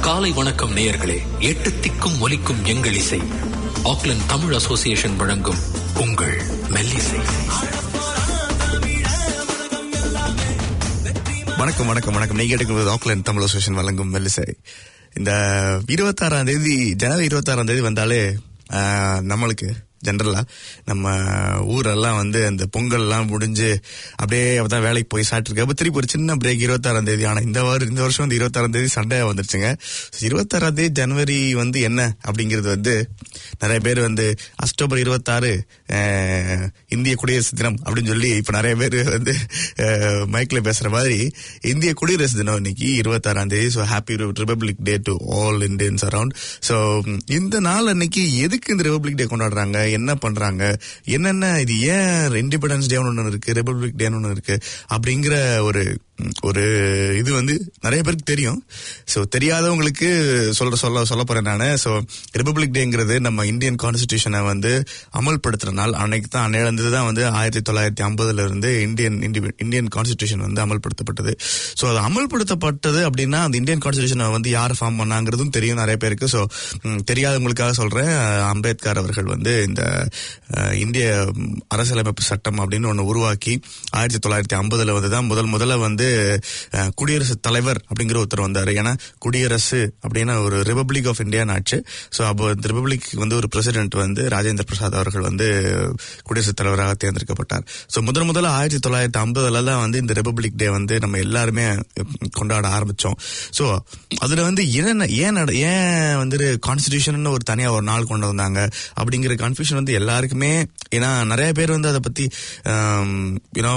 காலை வணக்கம் நேயர்களே எட்டு திக்கும் ஒலிக்கும் எங்கள் இசை ஆக்லண்ட் தமிழ் அசோசியேஷன் வழங்கும் உங்கள் மெல்லிசை வணக்கம் வணக்கம் வணக்கம் நீங்க எடுக்கிறது ஆக்லாண்ட் தமிழ் அசோசியேஷன் வழங்கும் மெல்லிசை இந்த இருபத்தாறாம் தேதி ஜனவரி இருபத்தாறாம் தேதி வந்தாலே ஆஹ், நம்மளுக்கு ஜென்ரலா நம்ம ஊரெல்லாம் வந்து அந்த பொங்கல் எல்லாம் முடிஞ்சு அப்படியே அப்பதான் வேலைக்கு போய் சாப்பிட்டு அப்ப திருப்பி ஒரு சின்ன பிரேக் இருபத்தாறாம் தேதி ஆனா இந்த வாரம் இந்த வருஷம் வந்து இருபத்தாறாம் தேதி சண்டே வந்துருச்சுங்க இருபத்தாறாம் தேதி ஜனவரி வந்து என்ன அப்படிங்கிறது வந்து நிறைய பேர் வந்து அக்டோபர் இருபத்தாறு அஹ், இந்திய குடியரசு தினம் அப்படின்னு சொல்லி இப்ப நிறைய பேர் வந்து அஹ், மைக்ல பேசுற மாதிரி இந்திய குடியரசு தினம் இன்னைக்கு இருபத்தாறாம் தேதி so happy republic day to all Indians around so இந்த நாள் அன்னைக்கு எதுக்கு இந்த ரிபப்ளிக் டே கொண்டாடுறாங்க என்ன பண்றாங்க என்னென்ன இது ஏன் இண்டிபெண்டன்ஸ் டே ஒன்று இருக்கு ரிபப்ளிக் டே ஒன்று இருக்கு அப்படிங்கிற ஒரு ஒரு இது வந்து நிறைய பேருக்கு தெரியும் ஸோ தெரியாதவங்களுக்கு சொல்ற சொல்ல சொல்ல போறேன் நான் ஸோ ரிபப்ளிக் டேங்கிறது நம்ம இந்தியன் கான்ஸ்டிடியூஷனை வந்து அமல்படுத்துற நாள் அன்னைக்கு தான் அன்னையிலிருந்து தான் வந்து ஆயிரத்தி தொள்ளாயிரத்தி ஐம்பதுல இருந்து இந்தியன் இண்டி- இந்தியன் கான்ஸ்டிடியூஷன் வந்து அமல்படுத்தப்பட்டது ஸோ அது அமல்படுத்தப்பட்டது அப்படின்னா அந்த இந்தியன் கான்ஸ்டிடியூஷனை வந்து யார் ஃபார்ம் பண்ணாங்கிறதும் தெரியும் நிறைய பேருக்கு ஸோ தெரியாதவங்களுக்காக சொல்றேன் அஹ், அம்பேத்கர் அவர்கள் வந்து இந்த அஹ், இந்திய ம், அரசியலமைப்பு சட்டம் அப்படின்னு ஒன்று உருவாக்கி ஆயிரத்தி தொள்ளாயிரத்தி ஐம்பதுல வந்து தான் முதல் முதல்ல வந்து அஹ், குடியரசுத் தலைவர் அப்படிங்கிற ஒருத்தர் வந்தாரு ஏன்னா குடியரசு அப்படின்னா ஒரு ரிபப்ளிக் ஆஃப் இந்தியா ஆச்சு ஸோ அப்போ இந்த ரிபப்ளிக் வந்து ஒரு பிரசிடென்ட் வந்து ராஜேந்திர பிரசாத் அவர்கள் வந்து குடியரசுத் தலைவராக தேர்ந்தெடுக்கப்பட்டார் ஸோ முதல் முதல்ல ஆயிரத்தி தொள்ளாயிரத்தி ஐம்பதுல தான் வந்து இந்த ரிபப்ளிக் டே வந்து நம்ம எல்லாருமே உம், கொண்டாட ஆரம்பிச்சோம் ஸோ அதுல வந்து என்னென்ன ஏன் நட- ஏன் வந்து கான்ஸ்டிடியூஷன் ஒரு தனியா ஒரு நாள் கொண்டு வந்தாங்க அப்படிங்கிற கன்ஃபியூஷன் வந்து எல்லாருக்குமே ஏன்னா நிறைய பேர் வந்து அதை பத்தி யூனோ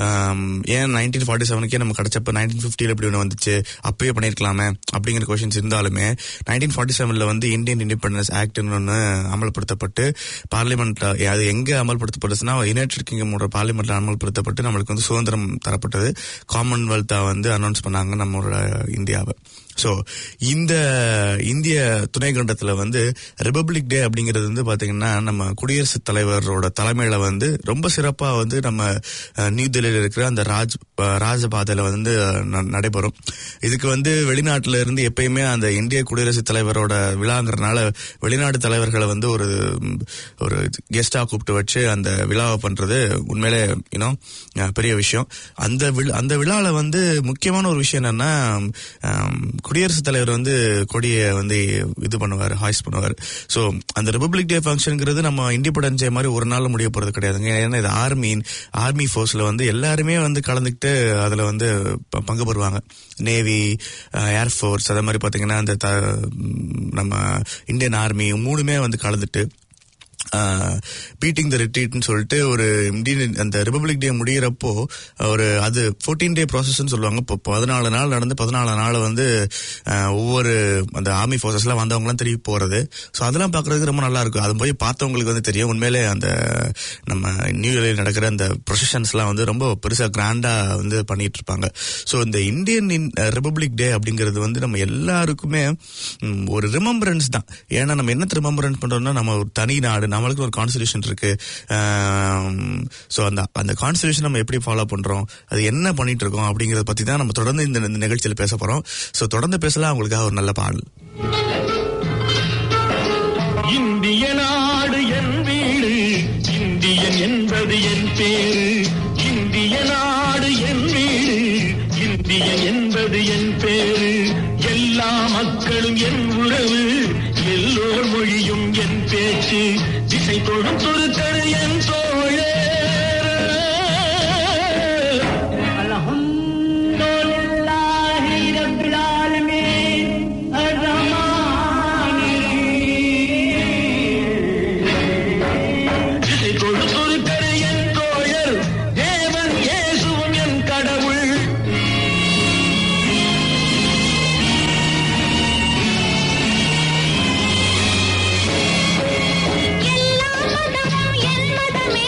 ஏன் நைன்டீன் ஃபார்ட்டி செவனுக்கே நம்ம கிடைச்சப்ப நைன்டீன் ஃபிஃப்டியில் இப்படி ஒன்று வந்துச்சு அப்பயே பண்ணியிருக்கலாமே அப்படிங்கிற கொஷின்ஸ் இருந்தாலுமே நைன்டீன் ஃபார்ட்டி செவனில் வந்து இந்தியன் இண்டிபெண்டன்ஸ் ஆக்ட்னு ஒன்று அமல்படுத்தப்பட்டு பார்லிமெண்ட் அது எங்கே அமல்படுத்தப்பட்டுச்சுன்னா யுனைடெட் கிங்டமோட பார்லிமெண்ட்ல அமல்படுத்தப்பட்டு நம்மளுக்கு வந்து சுதந்திரம் தரப்பட்டது காமன்வெல்த்தா வந்து அனௌன்ஸ் பண்ணாங்க நம்மளோட இந்தியாவை ஸோ இந்த இந்திய துணைக்கண்டத்தில் வந்து ரிபப்ளிக் டே அப்படிங்கிறது வந்து பாத்தீங்கன்னா நம்ம குடியரசுத் தலைவரோட தலைமையில வந்து ரொம்ப சிறப்பா வந்து நம்ம அஹ், நியூ டெல்லியில் இருக்கிற அந்த ராஜ் அஹ், ராஜபாதையில வந்து ந- நடைபெறும் இதுக்கு வந்து வெளிநாட்டுல இருந்து எப்பயுமே அந்த இந்திய குடியரசுத் தலைவரோட விழாங்கிறனால வெளிநாட்டு தலைவர்களை வந்து ஒரு ம், ஒரு கெஸ்டா கூப்பிட்டு வச்சு அந்த விழாவை பண்றது உண்மையிலே யூனோ பெரிய விஷயம் அந்த விழா அந்த விழால வந்து முக்கியமான ஒரு விஷயம் என்னன்னா ஆம், குடியரசுத் தலைவர் வந்து கொடியை வந்து இது பண்ணுவார் ஹாய்ஸ் பண்ணுவார் ஸோ அந்த ரிபப்ளிக் டே ஃபங்க்ஷனுங்கிறது நம்ம இண்டிபெண்டன்ஸ் டே மாதிரி ஒரு நாள் முடிய போறது கிடையாதுங்க ஏன்னா இது ஆர்மி ஆர்மி ஃபோர்ஸ்ல வந்து எல்லாருமே வந்து கலந்துக்கிட்டு அதுல வந்து ப- பங்கு பெறுவாங்க நேவி ஏர்ஃபோர்ஸ் அதே மாதிரி பாத்தீங்கன்னா அந்த த- ம், நம்ம இந்தியன் ஆர்மி மூணுமே வந்து கலந்துட்டு பீட்டிங் த ரிட்ரீட்னு சொல்லிட்டு ஒரு இந்தியன் அந்த ரிபப்ளிக் டே முடியிறப்போ ஒரு அது ஃபோர்டீன் டே ப்ராசஸ்ன்னு சொல்லுவாங்க இப்போ பதினாலு நாள் நடந்து பதினாலு நாள் வந்து ஆஹ், ஒவ்வொரு அந்த ஆர்மி ஃபோர்ஸஸ்லாம் வந்தவங்கலாம் திரும்பி போறது ஸோ அதெல்லாம் பார்க்கறதுக்கு ரொம்ப நல்லா இருக்கும் அது போய் பார்த்தவங்களுக்கு வந்து தெரியும் உண்மையிலே அந்த நம்ம நியூ இயர்ல நடக்கிற அந்த ப்ரொசஷன்ஸ்லாம் வந்து ரொம்ப பெருசா கிராண்டா வந்து பண்ணிட்டு இருப்பாங்க ஸோ இந்த இந்தியன் ரிபப்ளிக் டே அப்படிங்கிறது வந்து நம்ம எல்லாருக்குமே ம், ஒரு ரிமெம்பரன்ஸ் தான் ஏன்னா நம்ம என்ன ரிமெம்பரன்ஸ் பண்றோம்னா நம்ம ஒரு தனி நாடு நம்மளுக்கு ஒரு கான்ஸ்டியூஷன் இருக்கு ஸோ அந்த அந்த கான்ஸ்டியூஷன் நம்ம எப்படி ஃபாலோ பண்றோம் அது என்ன பண்ணிட்டு இருக்கோம் அப்படிங்கறத பத்தி தான் நம்ம தொடர்ந்து இந்த இந்த நிகழ்ச்சியில் பேச போறோம் ஸோ தொடர்ந்து பேசலாம் உங்களுக்காக ஒரு நல்ல பாடல் இந்திய நாடு என் வீடு இந்தியன் என்பது என் பேரு இந்திய நாடு என் வீடு இந்தியன் என்பது என் பேரு எல்லா மக்களும் என் உறவு எல்லோர் மொழியும் என் பேச்சு திசை தொழும் துருக்கரு என் தோழே الحمد لله رب العالمين الرحمن الرحيم திசை தொழும் துருக்கரு என் தோழர் தேவன் இயேசுவும் என் கடவுள் எல்லா மதமும் என் மதமே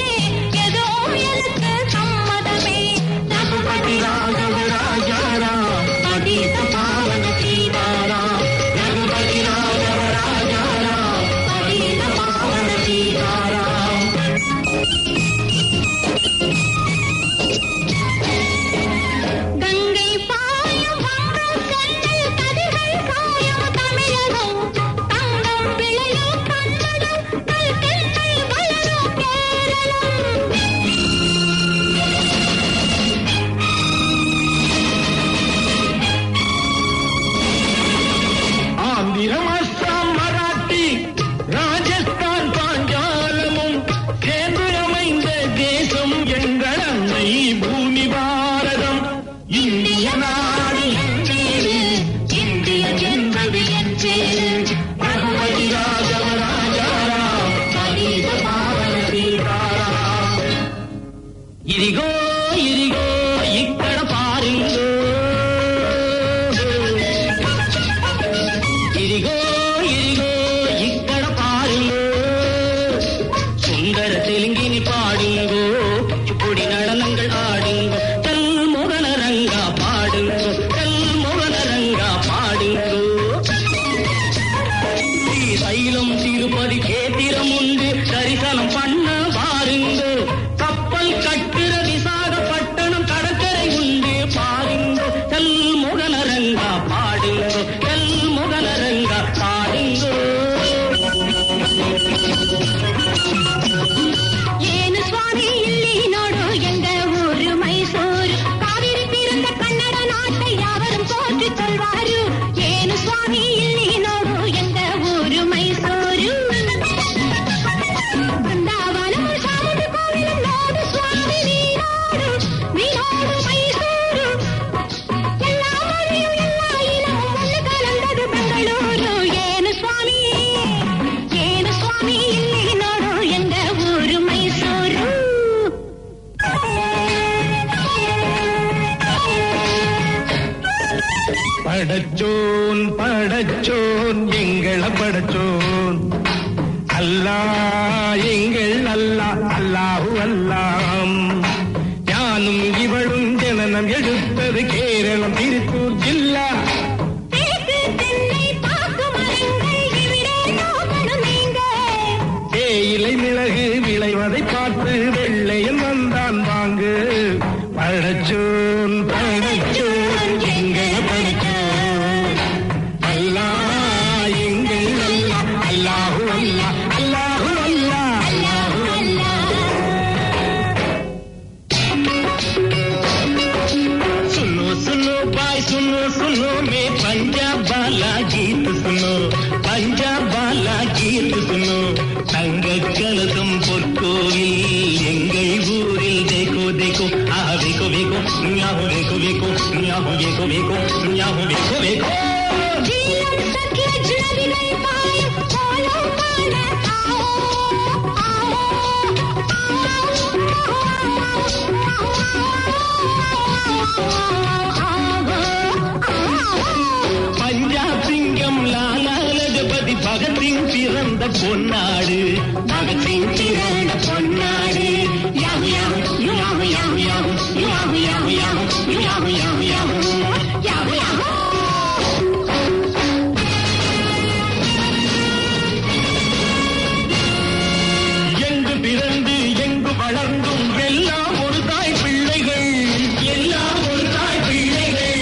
இந்திய நாடு என் வீடு இந்தியன் என்பது என் பேரு ரகுபதி ராஜவ ராஜாராம் மனித பாவன சீதாராம் ఇదిగో ఇదిగో ఇక్కడ పారిందో ఇదిగో ఇదిగో ఇక్కడ పారిందో சுந்தர தெலுங்கினி பாடுங்கோ இப்படி நடனங்கள் ஆடுங்கோ தெல் முகனரங்கா பாடுங்கோ தெல் முகனரங்கா பாடுங்கோ ஸ்ரீசைலம் திருப்பதி கேத்திரம் உண்டு தரிசனம் பண்ண பாருங்கோ கப்பல் கட்டுற விசாகப்பட்டணம் கடற்கரை உண்டு பாருங்கோ தெல் முகனரங்கா பாடுங்கோ தெல் முகனரங்கா பாடுங்கோ ಏನು ಸ್ವಾಮಿ ಇಲ್ಲಿ ನೋಡು ಎಂಗ ಊರು ಮೈಸೂರು ಕಾವೇರಿ ತೀರದ ಕನ್ನಡ ನಾಟை ಯಾವரும் போற்றி சொல்வாரு ಏನು ಸ್ವಾಮಿ ಇಲ್ಲಿ ನೋಡು ಎಂಗ ಊರು ಮೈಸೂರು ಬೃಂದಾವನ ಶಾಮುಂಡಿ ಕೋವಿಲು ನೋಡು ಸ್ವಾಮಿ ನೀನಾಡು ನೀನಾಡು ಮೈಸೂರು ಎಲ್ಲ ಮನೆಯು ಎಲ್ಲ ಇನವು ಒಂದು ಕಲಂದದು ಬೆಂಗಳೂರು ಏನು ಸ್ವಾಮಿ ಏನು ಸ್ವಾಮಿ ಇಲ್ಲಿ ನೋಡು ಎಂದ ಊರು ಮೈಸೂರು படச்சோன் படச்சோன் எங்கள படச்சோன் அல்லா எங்கள் அல்லா அல்லாஹு அல்லாம் ஞானும் இவளும் ஜனனம் எடுத்தது கேரளம் திருப்பூர் ஜில்லா தேக்கு தென்னை பாக்கு மரங்கள் இவிடே நோக்கணும் நீங்க தேயிலை மிளகு விளைவதை பார்த்து வெள்ளையன் வந்தான் வாங்கு படச்சோன் படச்சோன் எங்கள் படச்சோன் அல்லா எங்கள் அல்லா அல்லாஹு அல்லா அல்லாஹு அல்லா அல்லாஹு அல்லாஹ் सुनो सुनो भाई सुनो सुनो मैं पंजाब वाला गीत सुनो पंजाब वाला गीत सुनो தங்க கலசம் பொற்கோவில் எங்கள் ஊரில் தேக்கோ தேக்கோ ஆஹ வேக்கோ வேக்கோ ஞாபகம் வேக்கோ வேக்கோ ஞாபகம் வேக்கோ வேக்கோ ஞாபகம் வேக்கோ வேக்கோ ஜீலம் சக்கிய ஜுழவினை பாயும் கோலம் காண ஆவோ பஞ்சாப் சிங்கம் லாலா லஜபதி பகத்சிங் பிறந்த பொன்னாடு பகத்சிங் பிறந்த பொன்னாடு யாஹு யாஹு யாஹு யாஹு யாஹு யாஹு யாஹு யாஹு யாஹு யாஹு யாஹு யாஹு யாஹு எங்கு பிறந்து எங்கு வளர்ந்தும் எல்லாம் ஒரு தாய் பிள்ளைகள் எல்லாம் ஒரு தாய் பிள்ளைகள்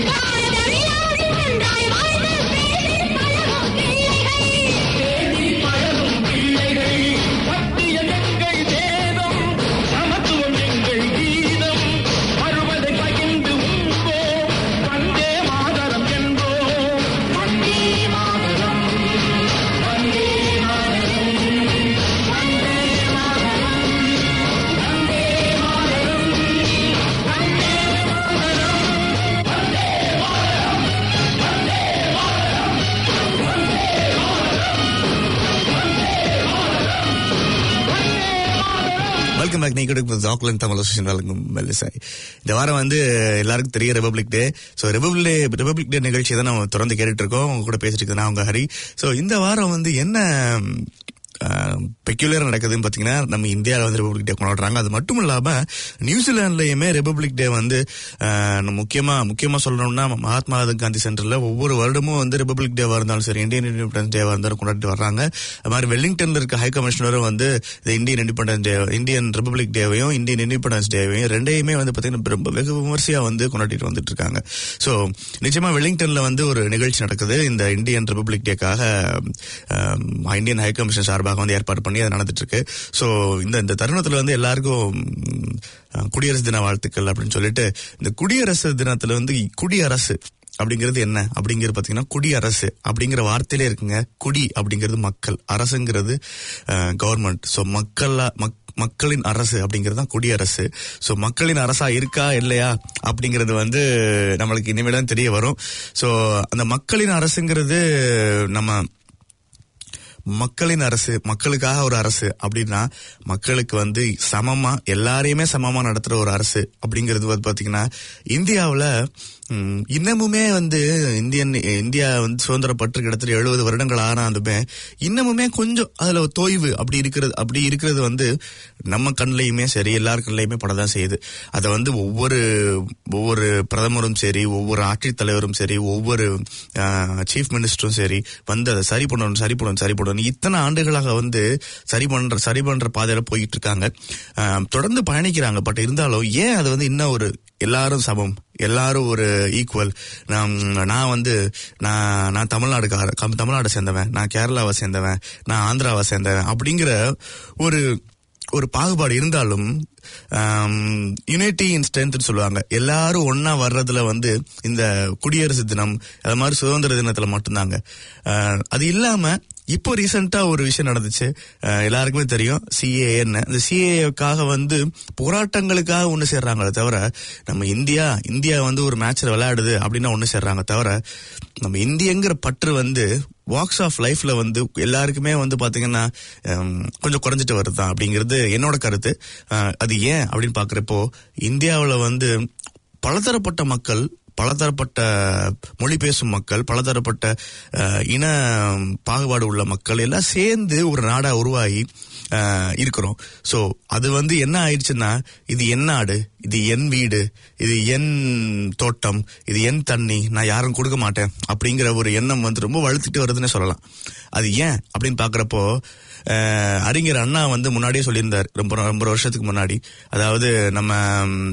பழகும் பிள்ளைகள் பட்டியல் எங்கள் வேதம் சமத்துவம் எங்கள் கீதம் வருவதை பகிர்ந்து உண்போம் வந்தே மாதரம் என்போம் வந்தே மாதரம் வந்தே மாதரம் வந்தே மாதரம் வந்தே மாதரம் வந்தே மாதரம் வெல்கம் பேக் நீங்க கொடுப்பது ஆக்லாந்து தமிழ் அசோசியேஷன் வழங்கும் மெல்லிசை இந்த வாரம் வந்து எல்லாருக்கும் தெரியும் republic day so republic day republic day நிகழ்ச்சி தான் நம்ம தொடர்ந்து கேட்டுட்டு இருக்கோம் உங்க கூட பேசிட்டு இருக்கேன் நான் உங்க ஹரி ஸோ இந்த வாரம் வந்து என்ன பெக்யூலராக நடக்குதுன்னு பார்த்தீங்கன்னா நம்ம இந்தியாவில் வந்து ரிபப்ளிக் டே கொண்டாடுறாங்க அது மட்டும் இல்லாமல் நியூசிலாந்துலையுமே ரிபப்ளிக் டே வந்து ஆஹ், முக்கியமாக முக்கியமாக சொல்லணும்னா மகாத்மா காந்தி சென்டரில் ஒவ்வொரு வருடமும் வந்து ரிபப்ளிக் டேவாக இருந்தாலும் சரி இந்தியன் இண்டிபெண்டன்ஸ் டேவாக இருந்தாலும் கொண்டாடிட்டு வர்றாங்க அது மாதிரி வெல்லிங்டன்ல இருக்க ஹை கமிஷனரும் வந்து இந்த Indian independence day Indian republic டேவையும் இந்தியன் இண்டிபெண்டன்ஸ் டேவையும் ரெண்டையுமே வந்து பார்த்தீங்கன்னா ரொம்ப வெகு விமர்சையாக வந்து கொண்டாடிட்டு வந்துட்டு இருக்காங்க ஸோ நிச்சயமா வெல்லிங்டன்ல வந்து ஒரு நிகழ்ச்சி நடக்குது இந்த இந்தியன் ரிபப்ளிக் டேக்காக ஆம், இந்தியன் ஹை கமிஷன் சார்பாக வந்து ஏற்பாடு பண்ணி அது நடந்துட்டு இருக்கு ஸோ இந்த இந்த தருணத்துல வந்து எல்லாருக்கும் ம், குடியரசு தின வாழ்த்துக்கள் அப்படின்னு சொல்லிட்டு இந்த குடியரசு தினத்துல வந்து குடியரசு அப்படிங்கிறது என்ன அப்படிங்கிறது பாத்தீங்கன்னா குடியரசு அப்படிங்கிற வார்த்தையிலே இருக்குங்க குடி அப்படிங்கிறது மக்கள் அரசுங்கிறது கவர்மெண்ட் ஸோ மக்களா மக் மக்களின் அரசு அப்படிங்கிறது தான் குடியரசு ஸோ மக்களின் அரசா இருக்கா இல்லையா அப்படிங்கிறது வந்து நம்மளுக்கு இனிமேல் தான் தெரிய வரும் ஸோ அந்த மக்களின் அரசுங்கிறது நம்ம மக்களின் அரசு மக்களுக்காக ஒரு அரசு அப்படின்னா மக்களுக்கு வந்து சமமா எல்லாரையுமே சமமா நடத்துற ஒரு அரசு அப்படிங்கிறது வந்து பாத்தீங்கன்னா இந்தியாவுல ம், இன்னமுமே வந்து இந்தியன் இந்தியா வந்து சுதந்திரப்பட்டு கிட்டத்தட்ட எழுபது வருடங்கள் ஆனாலுமே இன்னமுமே கொஞ்சம் அதுல ஒரு தொய்வு அப்படி இருக்கிறது அப்படி இருக்கிறது வந்து நம்ம கண்ணிலையுமே சரி எல்லார் கண்ணிலையுமே படதான் செய்யுது அதை வந்து ஒவ்வொரு ஒவ்வொரு பிரதமரும் சரி ஒவ்வொரு ஆட்சித்தலைவரும் சரி ஒவ்வொரு சீஃப் மினிஸ்டரும் சரி வந்து அதை சரி பண்ணணும் சரி பண்ணணும் சரி பண்ணணும் இத்தனை ஆண்டுகளாக வந்து சரி பண்ற சரி பண்ற பாதையில போயிட்டு இருக்காங்க ஆஹ், தொடர்ந்து பயணிக்கிறாங்க பட் இருந்தாலும் ஏன் அது வந்து இன்னும் ஒரு எல்லாரும் சமம் எல்லாரும் ஒரு ஈக்குவல் நான் நான் வந்து நான் நான் தமிழ்நாடுக்கார கம்- தமிழ்நாடை சேர்ந்தவன் நான் கேரளாவை சேர்ந்தவன் நான் ஆந்திராவை சேர்ந்தவன் அப்படிங்கிற ஒரு ஒரு பாகுபாடு இருந்தாலும் யுனைட்டி இன் ஸ்ட்ரென்த்னு சொல்லுவாங்க எல்லாரும் ஒண்ணா வர்றதுல வந்து இந்த குடியரசு தினம் அது மாதிரி சுதந்திர தினத்துல மட்டும்தாங்க ஆஹ், அது இல்லாம இப்போ ரீசெண்டா ஒரு விஷயம் நடந்துச்சு அஹ் எல்லாருக்குமே தெரியும் சிஏன்னு இந்த சிஏக்காக வந்து போராட்டங்களுக்காக ஒண்ணு சேர்றாங்களே தவிர நம்ம இந்தியா இந்தியா வந்து ஒரு மேட்ச்ல விளையாடுது அப்படின்னா ஒண்ணு சேர்றாங்க தவிர நம்ம இந்தியங்கிற பற்று வந்து வாக்ஸ் ஆஃப் லைஃப்ல வந்து எல்லாருக்குமே வந்து பாத்தீங்கன்னா ஹம், கொஞ்சம் குறைஞ்சிட்டு வருதுதான் அப்படிங்கிறது என்னோட கருத்து அஹ் அது ஏன் அப்படின்னு பாக்குறப்போ இந்தியாவுல வந்து பலதரப்பட்ட மக்கள் பலதரப்பட்ட மொழி பேசும் மக்கள் பலதரப்பட்ட அஹ், இன பாகுபாடு உள்ள மக்கள் எல்லாம் சேர்ந்து ஒரு நாடா உருவாகி அஹ், இருக்கிறோம் சோ அது வந்து என்ன ஆயிடுச்சுன்னா இது என் நாடு இது என் வீடு இது என் தோட்டம் இது என் தண்ணி நான் யாரும் கொடுக்க மாட்டேன் அப்படிங்கிற ஒரு எண்ணம் வந்து ரொம்ப வலுத்துட்டு வருதுன்னு சொல்லலாம் அது ஏன் அப்படின்னு பாக்குறப்போ அஹ், அறிஞர் அண்ணா வந்து முன்னாடியே சொல்லியிருந்தார் ரொம்ப ரொம்ப வருஷத்துக்கு முன்னாடி அதாவது நம்ம ம்,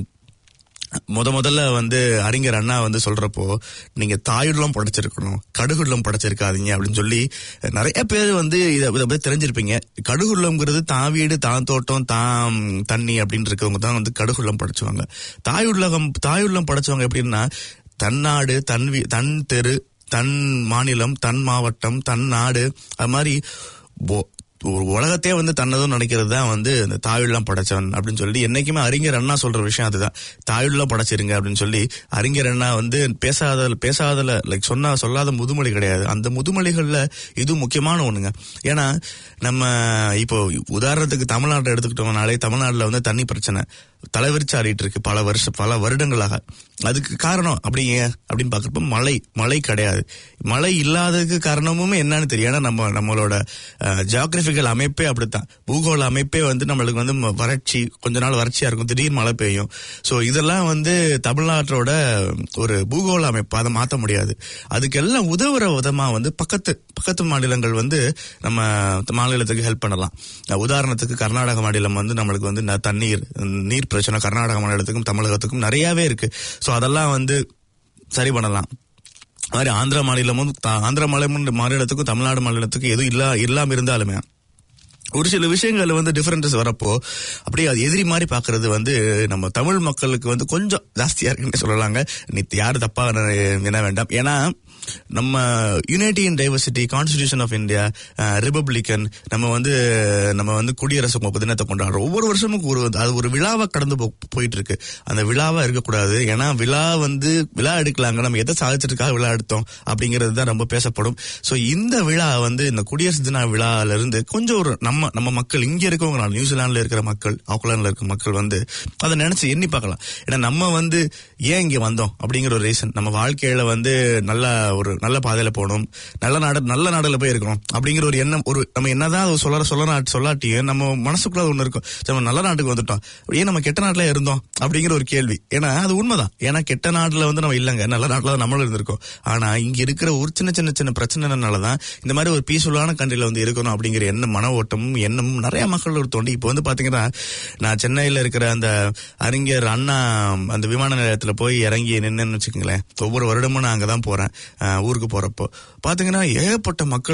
முத முதல்ல வந்து அறிஞர் அண்ணா வந்து சொல்றப்போ நீங்க தாயுள்ளம் படைச்சிருக்கணும் கடுகுள்ளம் படைச்சிருக்காதீங்க அப்படின்னு சொல்லி நிறைய பேர் வந்து இதை இதை பத்தி தெரிஞ்சிருப்பீங்க கடுகுள்ளம்ங்கிறது தான் வீடு தான் தோட்டம் தான் தண்ணி அப்படின்னு இருக்கவங்க தான் வந்து கடுகுள்ளம் படைச்சுவாங்க தாயுள்ளகம் தாயுள்ளம் படைச்சவங்க எப்படின்னா தன்னாடு தன் வீ- தன் தெரு தன் மாநிலம் தன் மாவட்டம் தன் நாடு அது மாதிரி போ- ஒரு உலகத்தையே வந்து தன்னதும் நினைக்கிறது தான் வந்து இந்த தாயுள்ளம் படைச்சவன் அப்படின்னு சொல்லி என்னைக்குமே அறிஞர் அண்ணா சொல்ற விஷயம் அதுதான் தாயுள்ளம் படைச்சிருங்க அப்படின்னு சொல்லி அறிஞர் அண்ணா வந்து பேசாத பேசாதல லைக் சொன்னா சொல்லாத முதுமொழி கிடையாது அந்த முதுமொழிகள்ல இது முக்கியமான ஒண்ணுங்க ஏன்னா நம்ம இப்போ உதாரணத்துக்கு தமிழ்நாட்டை எடுத்துக்கிட்டோம்னாலே தமிழ்நாட்டுல வந்து தண்ணி பிரச்சனை தலைவிரிச்சாடிட்டு இருக்கு பல வருஷம் பல வருடங்களாக அதுக்கு காரணம் அப்படி ஏன் அப்படின்னு பாக்குறப்ப மழை மழை கிடையாது மழை இல்லாததுக்கு காரணமுமே என்னன்னு தெரியும் ஏன்னா நம்ம நம்மளோட ஜியாகிரபிக்கல் அமைப்பே அப்படித்தான் பூகோள அமைப்பே வந்து நம்மளுக்கு வந்து ம- வறட்சி கொஞ்ச நாள் வறட்சியா இருக்கும் திடீர் மழை பெய்யும் சோ இதெல்லாம் வந்து தமிழ்நாட்டோட ஒரு பூகோள அமைப்பு அதை மாத்த முடியாது அதுக்கெல்லாம் உதவுற விதமா வந்து பக்கத்து பக்கத்து மாநிலங்கள் வந்து நம்ம மாநிலத்துக்கு ஹெல்ப் பண்ணலாம் அஹ் உதாரணத்துக்கு கர்நாடக மாநிலம் வந்து நம்மளுக்கு வந்து ந- தண்ணீர் நீர் பிரச்சனை கர்நாடக மாநிலத்துக்கும் தமிழகத்துக்கும் நிறையவே இருக்கு சோ அதெல்லாம் வந்து சரி பண்ணலாம் அது மாதிரி ஆந்திரா மாநிலமும் த- ஆந்திரா மாநிலம் மாநிலத்துக்கும் தமிழ்நாடு மாநிலத்துக்கும் எதுவும் இல்லா இல்லாம இருந்தாலுமே ஒரு சில விஷயங்கள்ல வந்து டிஃபரன்சஸ் வரப்போ அப்படியே அது எதிரி மாதிரி பாக்குறது வந்து நம்ம தமிழ் மக்களுக்கு வந்து கொஞ்சம் ஜாஸ்தியா இருக்குன்னு சொல்லலாங்க நீ யாரு தப்பா என்ன வேண்டாம் ஏன்னா நம்ம unity in diversity constitution of India republican நம்ம வந்து நம்ம வந்து குடியரசு முப்பது தினத்தை கொண்டாடுறோம் ஒவ்வொரு வருஷமும் ஒரு அது ஒரு விழாவா கடந்து போ- போயிட்டு இருக்கு அந்த விழாவா இருக்கக்கூடாது ஏன்னா விழா வந்து விழா எடுக்கலாங்க நம்ம எதை சாதிச்சிருக்காக விழா எடுத்தோம் அப்படிங்கிறது தான் ரொம்ப பேசப்படும் சோ இந்த விழா வந்து இந்த குடியரசு தின விழால இருந்து கொஞ்சம் ஒரு நம்ம நம்ம மக்கள் இங்க இருக்கவங்க நியூசிலாந்துல இருக்கிற மக்கள் ஆக்லாந்துல இருக்க மக்கள் வந்து அதை நினைச்சு எண்ணி பார்க்கலாம் ஏன்னா நம்ம வந்து ஏன் இங்க வந்தோம் அப்படிங்கிற ஒரு ரீசன் நம்ம வாழ்க்கையில வந்து நல்ல ஒரு நல்ல பாதையில போகணும் நல்ல நாடு நல்ல நாடுல போய் இருக்கணும் அப்படிங்கிற ஒரு எண்ணம் ஒரு நம்ம என்னதான் அது சொல்ல சொல்ல சொல்லாட்டியும் நம்ம மனசுக்குள்ள ஒண்ணு இருக்கும் சரி, நம்ம நல்ல நாட்டுக்கு வந்துட்டோம் ஏன் நம்ம கெட்ட நாட்டுல இருந்தோம் அப்படிங்கிற ஒரு கேள்வி ஏன்னா அது உண்மைதான் ஏன்னா கெட்ட நாட்டுல வந்து நம்ம இல்லங்க நல்ல நாட்டுல தான் நம்மளும் இருந்திருக்கோம் ஆனா இங்க இருக்கிற ஒரு சின்ன சின்ன சின்ன பிரச்சனைனாலதான் இந்த மாதிரி ஒரு பீஸ்ஃபுல்லான கண்ட்ரில வந்து இருக்கணும் அப்படிங்கிற எண்ணம் மன ஓட்டமும் எண்ணமும் நிறைய மக்கள் ஒரு தோண்டி இப்போ வந்து பாத்தீங்கன்னா நான் சென்னையில இருக்கிற அந்த அறிஞர் அண்ணா அந்த விமான நிலையத்துல போய் இறங்கி நின்னுன்னு வச்சுக்கோங்களேன் ஒவ்வொரு வருடமும் நான் அங்கதான் போறேன் அஹ், ஊருக்கு போறப்போ பாத்தீங்கன்னா ஏகப்பட்ட மக்களுங்க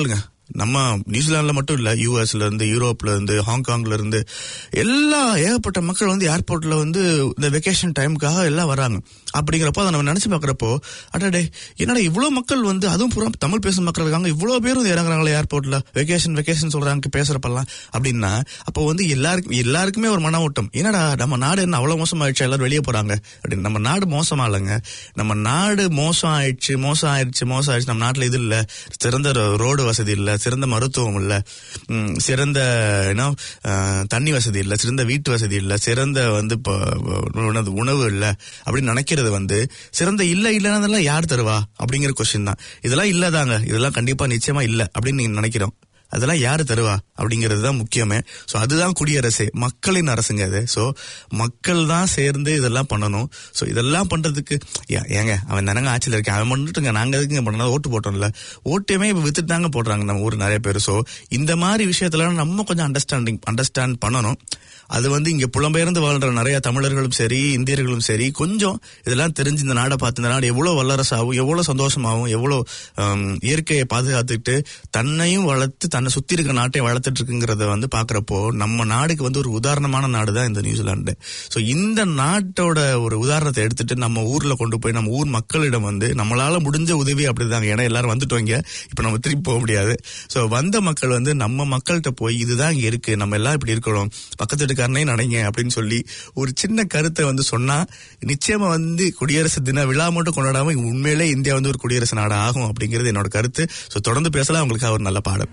நம்ம நியூசிலாந்துல மட்டும் இல்ல யூஎஸ்ல இருந்து யூரோப்ல இருந்து ஹாங்காங்ல இருந்து எல்லா ஏகப்பட்ட மக்கள் வந்து ஏர்போர்ட்ல வந்து இந்த வெக்கேஷன் டைமுக்காக எல்லாம் வராங்க அப்படிங்கிறப்போ அதை நம்ம நினைச்சு பாக்குறப்போ அடடே என்னடா இவ்வளவு மக்கள் வந்து அதுவும் பூரா தமிழ் பேசும் மக்கள் இருக்காங்க இவ்வளவு பேர் வந்து இறங்குறாங்களே ஏர்போர்ட்ல வெக்கேஷன் வெக்கேஷன் சொல்றாங்க பேசுறப்பெல்லாம் அப்படின்னா அப்போ வந்து எல்லாருக்கும் எல்லாருக்குமே ஒரு மன ஓட்டம் என்னடா நம்ம நாடு என்ன அவ்வளவு மோசமாயிடுச்சு எல்லாரும் வெளியே போறாங்க அப்படின்னு நம்ம நாடு மோசமா இல்லைங்க நம்ம நாடு மோசம் ஆயிடுச்சு மோசம் ஆயிடுச்சு மோசம் ஆயிடுச்சு நம்ம நாட்டுல இது இல்ல சிறந்த ரோ- ரோடு வசதி இல்ல சிறந்த மருத்துவம் இல்ல ம், சிறந்த என்ன அஹ், தண்ணி வசதி இல்ல சிறந்த வீட்டு வசதி இல்ல சிறந்த வந்து இப்போ, உணவு உணவு இல்ல அப்படின்னு நினைக்கிறது வந்து சிறந்த இல்ல இல்லைன்னா யார் தருவா அப்படிங்கிற கொஸ்டின் தான் இதெல்லாம் இல்லதாங்க இதெல்லாம் கண்டிப்பா நிச்சயமா இல்ல அப்படின்னு நீங்க நினைக்கிறோம் அதெல்லாம் யாரு தருவா அப்படிங்கிறது தான் முக்கியமே சோ அதுதான் குடியரசு மக்களின் அரசுங்க அது சோ மக்கள் தான் சேர்ந்து இதெல்லாம் பண்ணணும் சோ இதெல்லாம் பண்றதுக்கு ஏ- ஏங்க அவன் தானங்க ஆட்சியில் இருக்கேன் அவன் பண்ணிட்டுங்க நாங்க எதுக்குங்க பண்ணணும் ஓட்டு போட்டோம்ல ஓட்டுமே இப்ப வித்துட்டு தாங்க போடுறாங்க நம்ம ஊர் நிறைய பேர் சோ இந்த மாதிரி விஷயத்துல நம்ம கொஞ்சம் அண்டர்ஸ்டாண்டிங் அண்டர்ஸ்டாண்ட் பண்ணணும் அது வந்து இங்க புலம்பெயர்ந்து வாழ்ற நிறைய தமிழர்களும் சரி இந்தியர்களும் சரி கொஞ்சம் இதெல்லாம் தெரிஞ்சு இந்த நாடை பார்த்து இந்த நாடு எவ்வளவு வல்லரசாகும் எவ்வளவு சந்தோஷமாகும் எவ்வளவு ஆம், இயற்கையை பாதுகாத்துக்கிட்டு தன்னையும் வளர்த்து தன்னை சுத்தி இருக்கிற நாட்டையும் வளர்த்துட்டு இருக்குங்கிறத வந்து பாக்குறப்போ நம்ம நாடுக்கு வந்து ஒரு உதாரணமான நாடு தான் இந்த நியூசிலாந்து சோ இந்த நாட்டோட ஒரு உதாரணத்தை எடுத்துட்டு நம்ம ஊர்ல கொண்டு போய் நம்ம ஊர் மக்களிடம் வந்து நம்மளால முடிஞ்ச உதவி அப்படிதாங்க ஏன்னா எல்லாரும் வந்துட்டோங்க இப்ப நம்ம திருப்பி போக முடியாது சோ வந்த மக்கள் வந்து நம்ம மக்கள்கிட்ட போய் இதுதான் இங்க இருக்கு நம்ம எல்லாம் இப்படி இருக்கணும் பக்கத்து வீட்டுக்காரனே நினைங்க அப்படின்னு சொல்லி ஒரு சின்ன கருத்தை வந்து சொன்னா நிச்சயமா வந்து குடியரசு தின விழா மட்டும் கொண்டாடாம உண்மையிலே இந்தியா வந்து ஒரு குடியரசு நாடு ஆகும் அப்படிங்கிறது என்னோட கருத்து சோ தொடர்ந்து பேசலாம் உங்களுக்கு ஒரு நல்ல பாடம்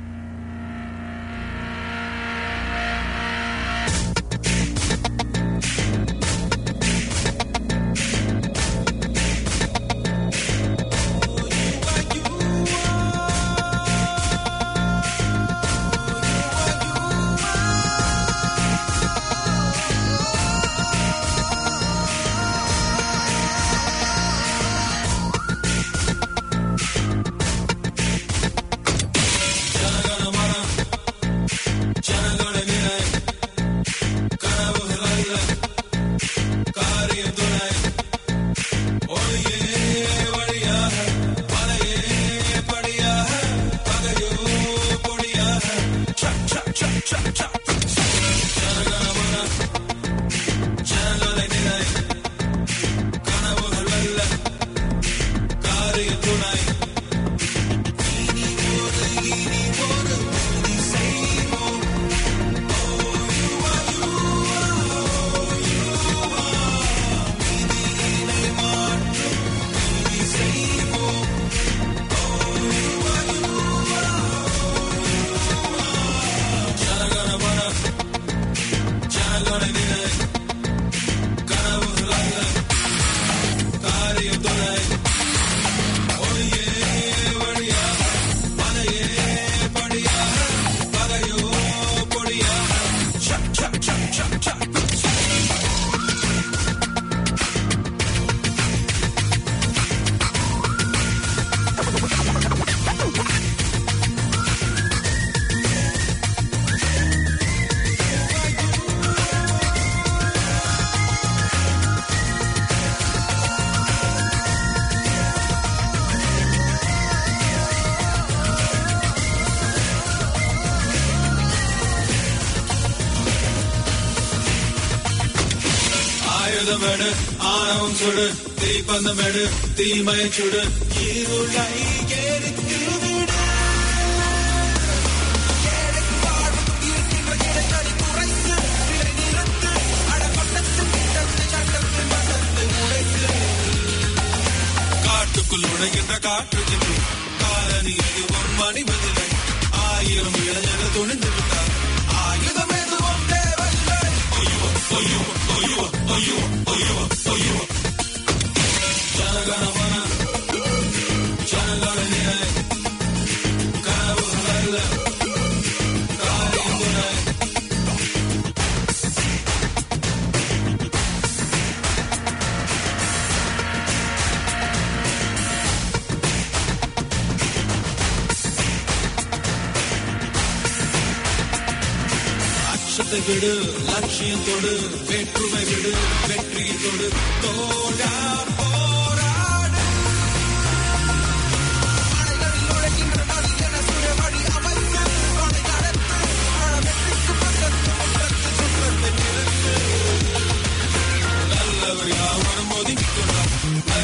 ஆயுதமெடு ஆணவம் சுடு தீப்பந்தமெடு தீமையை சுடு இருளை எரித்து விடு காட்டுக்குள் உடைகின்ற காற்று ஜிம்மி காலனி எதுவும் மணிவதில்லை ஆயிரம் இளைஞர்கள் துணிந்து விட்டார் ஆயுதம் எதுவும் தேவையில்லை ஐயோ ஐயோ ஐயோ ஐயோ ஐயோ ஐயோ ஜனகணமன ஜனகணனினை கனவுகள் அல்ல காரியம் துணை அச்சத்தை விடு லட்சியம் தொடு வேற்றுமை விடு வெற்றியை தொடு தோழா போராடு அலைகளில் நுழைகின்ற நதி என சுழவழி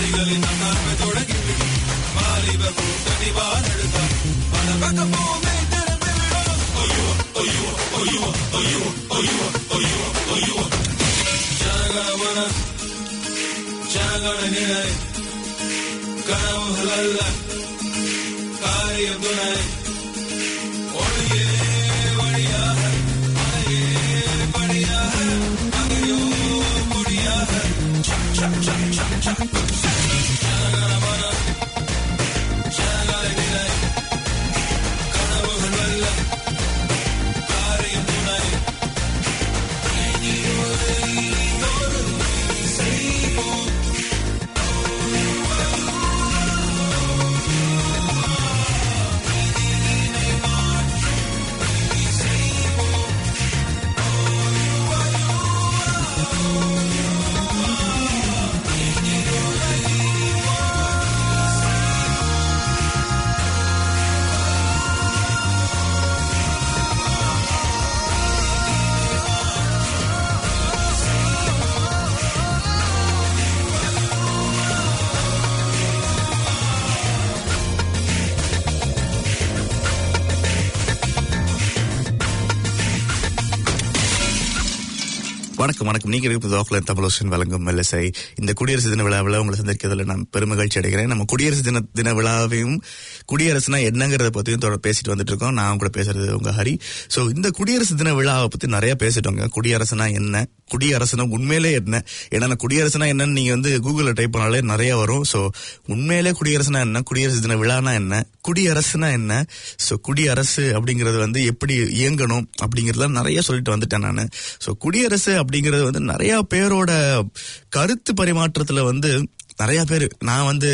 விழிகளின் அண்ணாமை தொடங்கி வாலிப கூட்டணி வாழெடுத்தான் பல பக்க பூமி திரும்பி விடும் ஐயோ ஐயோ ஐயோ ஐயோ ஐயோ ஐயோ ஐயோ ஜனகணமன ஜனகண நினை கனவுகள் அல்ல காரியம் துணை ஒளியே வழியாக மலையே படியாக அங்கேயோ முடியாக சக் சக் சக் சக் சக் ஜனகணமன ஜனகண நினை கனவுகள் அல்ல காரியம் துணை வணக்கம் வணக்கம் நீங்க இருப்பது ஆக்லாந்து தமிழோசன் வழங்கும் மெல்லசை இந்த குடியரசு தின விழாவில் உங்களை சந்திக்கிறதுல நான் பெருமகிழ்ச்சி அடைகிறேன் நம்ம குடியரசு தின தின விழாவையும் குடியரசுனா என்னங்கிறத பத்தியும் தொடர் பேசிட்டு வந்துட்டு இருக்கோம் நான் கூட பேசுறது உங்க ஹரி சோ இந்த குடியரசு தின விழாவை பத்தி நிறைய பேசிட்டோங்க குடியரசுனா என்ன குடியரசுனா உண்மையிலே என்ன ஏன்னா நான் குடியரசுனா என்னன்னு நீங்க வந்து கூகுள்ல டைப் பண்ணாலே நிறைய வரும் சோ உண்மையிலே குடியரசுனா என்ன குடியரசு தின விழானா என்ன குடியரசுனா என்ன சோ குடியரசு அப்படிங்கிறது வந்து எப்படி இயங்கணும் அப்படிங்கறத நிறைய சொல்லிட்டு வந்துட்டேன் நான் சோ குடியரசு அப்படிங்கிறது வந்து நிறைய பேரோட கருத்து பரிமாற்றத்துல வந்து நிறைய பேர் நான் வந்து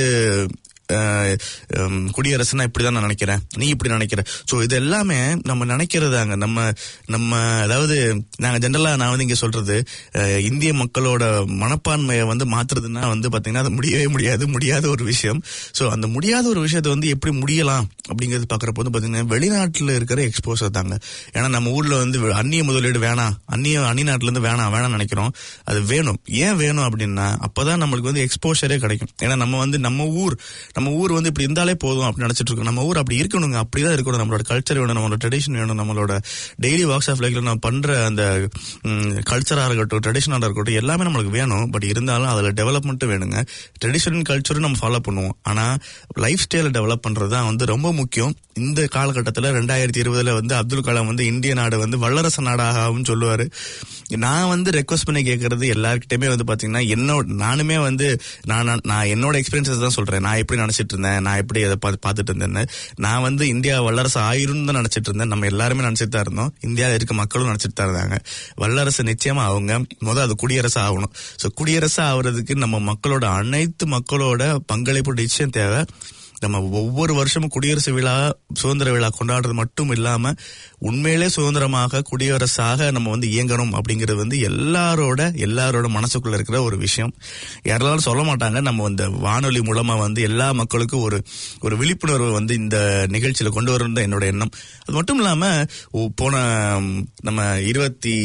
அஹ், ஹம், குடியரசுனா இப்படிதான் நான் நினைக்கிறேன் நீ இப்படி நினைக்கிற சோ இது எல்லாமே நம்ம நினைக்கிறதாங்க நம்ம நம்ம அதாவது நாங்க ஜென்ரலா நான் வந்து இங்க சொல்றது அஹ், இந்திய மக்களோட மனப்பான்மையை வந்து மாத்துறதுன்னா வந்து பாத்தீங்கன்னா அது முடியவே முடியாது முடியாத ஒரு விஷயம் சோ அந்த முடியாத ஒரு விஷயத்தை வந்து எப்படி முடியலாம் அப்படிங்கிறது பாக்குறப்ப வந்து பாத்தீங்கன்னா வெளிநாட்டுல இருக்கிற எக்ஸ்போசர் தாங்க ஏன்னா நம்ம ஊர்ல வந்து அந்நிய முதலீடு வேணாம் அந்நிய அந்நிநாட்டுல இருந்து வேணாம் வேணாம் நினைக்கிறோம் அது வேணும் ஏன் வேணும் அப்படின்னா அப்பதான் நம்மளுக்கு வந்து எக்ஸ்போஷரே கிடைக்கும் ஏன்னா நம்ம வந்து நம்ம ஊர் நம்ம ஊர் வந்து இப்படி இருந்தாலே போதும் அப்படின்னு நினைச்சிட்டு இருக்கோம் நம்ம ஊர் அப்படி இருக்கணுங்க அப்படிதான் இருக்கணும் நம்மளோட கல்ச்சர் வேணும் நம்மளோட ட்ரெடிஷன் வேணும் நம்மளோட டெய்லி வாக்ஸ் ஆஃப் லைஃப்ல நம்ம பண்ற அந்த கல்ச்சரா இருக்கட்டும் ட்ரெடிஷனாக இருக்கட்டும் எல்லாமே நம்மளுக்கு வேணும் பட் இருந்தாலும் அதுல டெவலப்மெண்ட்டும் வேணுங்க ட்ரெடிஷனல் கல்ச்சரும் நம்ம ஃபாலோ பண்ணுவோம் ஆனா லைஃப் ஸ்டைலை டெவலப் பண்றது தான் வந்து ரொம்ப முக்கியம் இந்த காலகட்டத்தில் ரெண்டாயிரத்தி இருபதுல வந்து அப்துல் கலாம் வந்து இந்திய நாடு வந்து வல்லரசு நாடாகவும் சொல்லுவாரு நான் வந்து ரெக்வஸ்ட் பண்ணி கேட்கறது எல்லாருக்கிட்டையுமே வந்து பாத்தீங்கன்னா என்னோட நானுமே வந்து நான் நான்- நான் என்னோட எக்ஸ்பீரியன்சஸ் தான் சொல்றேன் நான் எப்படி நினைச்சிட்டு இருந்தேன் நான் எப்படி அதை பார்த்து- பார்த்துட்டு இருந்தேன்னு நான் வந்து இந்தியா வல்லரசு ஆயிரும் தான் நினைச்சிட்டு இருந்தேன் நம்ம எல்லாருமே நினைச்சிட்டு தான் இருந்தோம் இந்தியாவில் இருக்க மக்களும் நினைச்சிட்டு தான் இருந்தாங்க வல்லரசு நிச்சயமா அவங்க முதல் அது குடியரசு ஆகணும் ஸோ குடியரசு ஆகுறதுக்கு நம்ம மக்களோட அனைத்து மக்களோட பங்களிப்பு நிச்சயம் தேவை நம்ம ஒவ்வொரு வருஷமும் குடியரசு விழா சுதந்திர விழா கொண்டாடுறது மட்டும் இல்லாம உண்மையிலே சுதந்திரமாக குடியரசாக நம்ம வந்து இயங்கணும் அப்படிங்கிறது வந்து எல்லாரோட எல்லாரோட மனசுக்குள்ள இருக்கிற ஒரு விஷயம் யாராலும் சொல்ல மாட்டாங்க நம்ம இந்த வானொலி மூலமா வந்து எல்லா மக்களுக்கும் ஒரு ஒரு விழிப்புணர்வு வந்து இந்த நிகழ்ச்சியில கொண்டு வரணும் தான் என்னோட எண்ணம் அது மட்டும் இல்லாம ஓ- போன ம், நம்ம இருபத்தி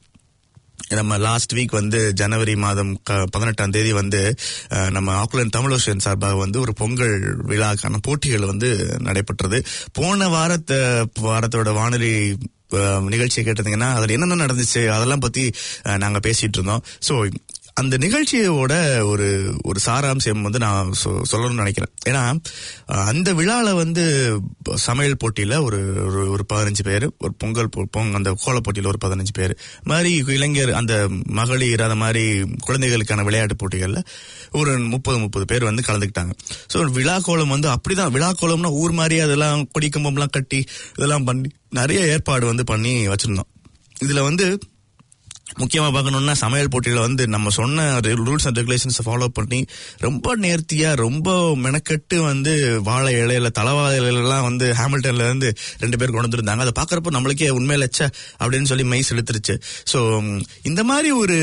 நம்ம லாஸ்ட் வீக் வந்து ஜனவரி மாதம் க- பதினெட்டாம் தேதி வந்து அஹ், நம்ம ஆக்குலன் தமிழோஷன் சார்பாக வந்து ஒரு பொங்கல் விழாக்கான போட்டிகள் வந்து நடைபெற்றது போன வாரத்தை வாரத்தோட வானொலி அஹ், நிகழ்ச்சியை கேட்டிருந்தீங்கன்னா அதில் என்னென்ன நடந்துச்சு அதெல்லாம் பத்தி அஹ், நாங்க பேசிட்டு இருந்தோம் ஸோ அந்த நிகழ்ச்சியோட ஒரு ஒரு சாராம்சம் வந்து நான் சொ- சொல்லணும்னு நினைக்கிறேன் ஏன்னா அஹ், அந்த விழால வந்து சமையல் போட்டியில ஒரு ஒரு- ஒரு பதினஞ்சு பேர் ஒரு பொங்கல் போ- பொங்க அந்த கோல போட்டியில ஒரு பதினஞ்சு பேர் மாதிரி இளைஞர் அந்த மகளிர் அந்த மாதிரி குழந்தைகளுக்கான விளையாட்டு போட்டிகள்ல ஒரு முப்பது முப்பது பேர் வந்து கலந்துக்கிட்டாங்க ஸோ விழா கோலம் வந்து அப்படிதான் விழா கோலம்னா ஊர் மாதிரி அதெல்லாம் கொடி கம்பம்லாம் கட்டி இதெல்லாம் பண்ணி நிறைய ஏற்பாடு வந்து பண்ணி வச்சிருந்தோம் இதுல வந்து முக்கியமா பார்க்கணும்னா சமையல் போட்டியில வந்து நம்ம சொன்ன ரூல்ஸ் அண்ட் ரெகுலேஷன்ஸ் ஃபாலோ பண்ணி ரொம்ப நேர்த்தியா ரொம்ப மெனக்கெட்டு வந்து வாழை இலையில தலவாழை இலையிலலாம் வந்து ஹாமில்டன்ல இருந்து ரெண்டு பேர் கொண்டு வந்திருந்தாங்க அதை பார்க்கறப்போ நம்மளுக்கே உண்மையில ச்சே அப்படின்னு சொல்லி மைஸ் எடுத்துருச்சு ஸோ இந்த மாதிரி ஒரு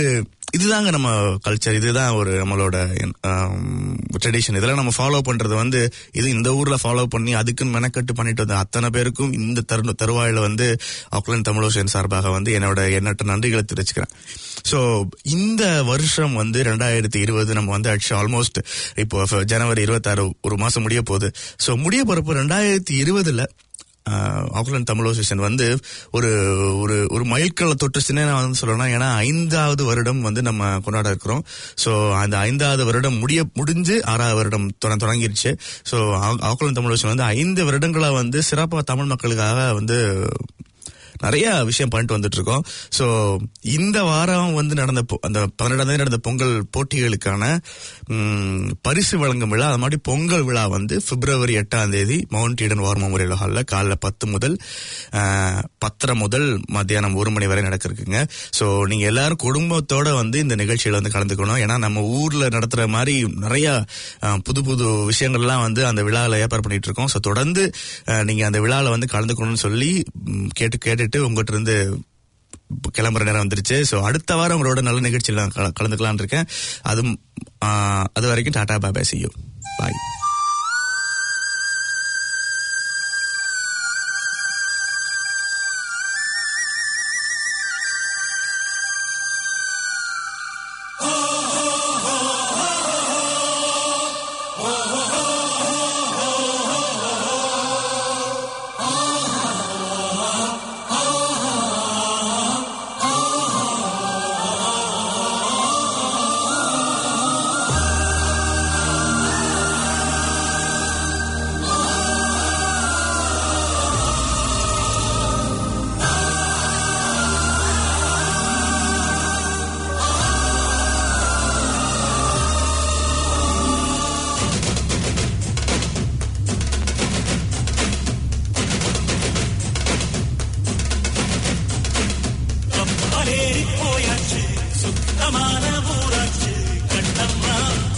இதுதாங்க நம்ம கல்ச்சர் இதுதான் ஒரு நம்மளோட ட்ரெடிஷன் இதெல்லாம் நம்ம ஃபாலோ பண்றது வந்து இது இந்த ஊர்ல ஃபாலோ பண்ணி அதுக்குன்னு மெனக்கட்டு பண்ணிட்டு வந்த அத்தனை பேருக்கும் இந்த தருண தருவாயில வந்து ஆக்லாந்து தமிழோசன் சார்பாக வந்து என்னோட எண்ணற்ற நன்றிகளை தெரிவிச்சுக்கிறேன் ஸோ இந்த வருஷம் வந்து ரெண்டாயிரத்தி இருபது நம்ம வந்து ஆக்சுவலி ஆல்மோஸ்ட் இப்போ ஃப- ஜனவரி இருபத்தாறு ஒரு மாசம் முடிய போகுது ஸோ முடிய போறப்போ ரெண்டாயிரத்தி இருபதுல ஆக்லாந்து தமிழ் அசோசியேஷன் வந்து ஒரு ஒரு ஒரு மைல்கல்லை தொட்டுச்சுன்னு நான் வந்து சொல்லணும் ஏன்னா ஐந்தாவது வருடம் வந்து நம்ம கொண்டாட இருக்கிறோம் ஸோ அந்த ஐந்தாவது வருடம் முடிய முடிஞ்சு ஆறாவது வருடம் தொட- தொடங்கிருச்சு ஸோ ஆக்லாந்து தமிழ் அசோசியேஷன் வந்து ஐந்து வருடங்களா வந்து சிறப்பாக தமிழ் மக்களுக்காக வந்து நிறைய விஷயம் பண்ணிட்டு வந்துட்டு இருக்கோம் ஸோ இந்த வாரம் வந்து நடந்த பொ- அந்த பன்னெண்டாம் தேதி நடந்த பொங்கல் போட்டிகளுக்கான ம், பரிசு வழங்கும் விழா அது மாதிரி பொங்கல் விழா வந்து பிப்ரவரி எட்டாம் தேதி மவுண்ட் ஈடன் வார் மெமோரியல் ஹாலில் காலைல பத்து முதல் ஆ, பத்தரை முதல் மத்தியானம் ஒரு மணி வரை நடக்க இருக்குங்க ஸோ நீங்க எல்லாரும் குடும்பத்தோட வந்து இந்த நிகழ்ச்சியில வந்து கலந்துக்கணும் ஏன்னா நம்ம ஊர்ல நடத்துற மாதிரி நிறைய ஆ, புது புது விஷயங்கள்லாம் வந்து அந்த விழாவில் ஏற்பாடு பண்ணிட்டு இருக்கோம் ஸோ தொடர்ந்து ஆ, நீங்க அந்த விழாவில் வந்து கலந்துக்கணும்னு சொல்லி ம், கேட்டு கேட்டுட்டு உங்ககிட்ட இருந்து கிளம்புற நேரம் வந்துருச்சு ஸோ அடுத்த வாரம் உங்களோட நல்ல நிகழ்ச்சியில் நான் கல- கலந்துக்கலாம்னு இருக்கேன் அதுவும் ஆ, அது வரைக்கும் டாடா பாபா செய்யும் பாய் கப்பலேறி போயாச்சு சுத்தமான ஊராச்சு கண்ணம்மா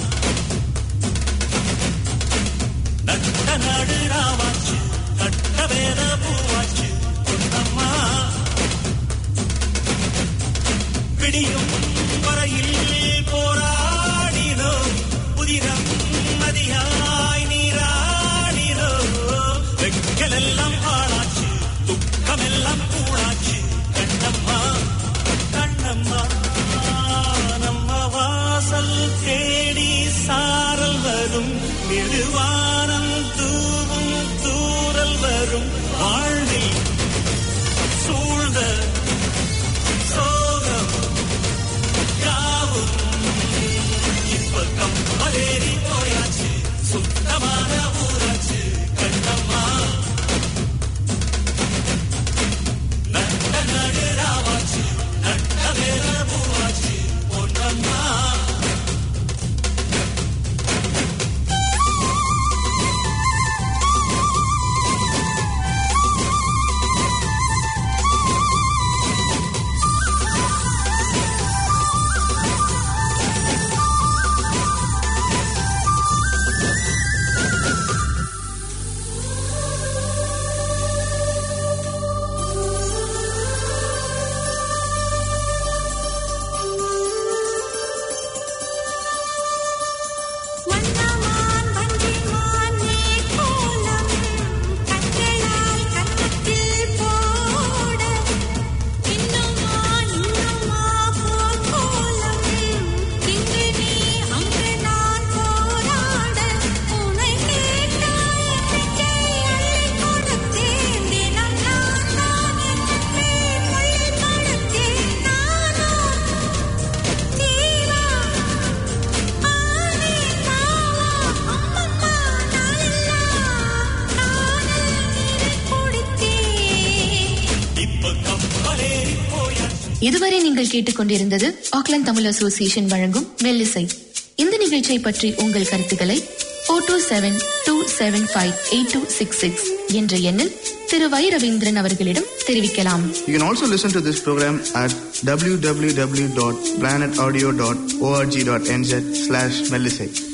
நட்ட நாடு ராவாச்சு கட்ட வேத பூவாச்சு பொன்னம்மா விடியும் வரையில் போராடினோம் புதிரம் மதியாய் நீராடினோம் வெக்கலெல்லாம் ஆளாச்சு துக்கமெல்லாம் கூடாச்சு கண்ணம்மா கண்ணம்மா நம்ம வாசல் தேடி சாரல் வரும் நெடுவானம் தூவும் தூரல் வரும் வாழ்வில் சூழ்ந்த சோகம் யாவும் இப்ப கப்பலேறி போயாச்சு சுத்தமான ஊராச்சு கண்ணம்மா நட்ட நடு ராவாச்சு நட்ட வேற பூவாச்சு பொன்னம்மா வண்ணமான் வஞ்சிமான் மேற்கோளம் கண்களால் கன்னத்தில் போட இன்னுமா இன்னுமா போர்க்கோளம் இங்கு நீ அங்கு நான் போராட உனை கேட்டாய் நெஞ்சை அள்ளிக் கொடுத்தேன் தினம் நான் தான் என் மொழி கொடுத்தேன் நானோ ஜீவா ஆனே தாவா அம்மம்மா நாளெல்லாம் காதல் நீரை குடித்தேன் இப்ப கப்பலேறி போயாச்சு இதுவரை நீங்கள் கேட்டுக்கொண்டிருந்தது ஆக்லாந்து தமிழ் அசோசியேஷன் வழங்கும் மெல்லிசை இந்த நிகழ்ச்சியை பற்றி உங்கள் கருத்துக்களை four two seven two seven five eight two six six என்ற எண்ணில் திரு வை ரவீந்திரன் அவர்களிடம் தெரிவிக்கலாம் You can also listen to this program at www.planetaudio.org.nz slash Melisate.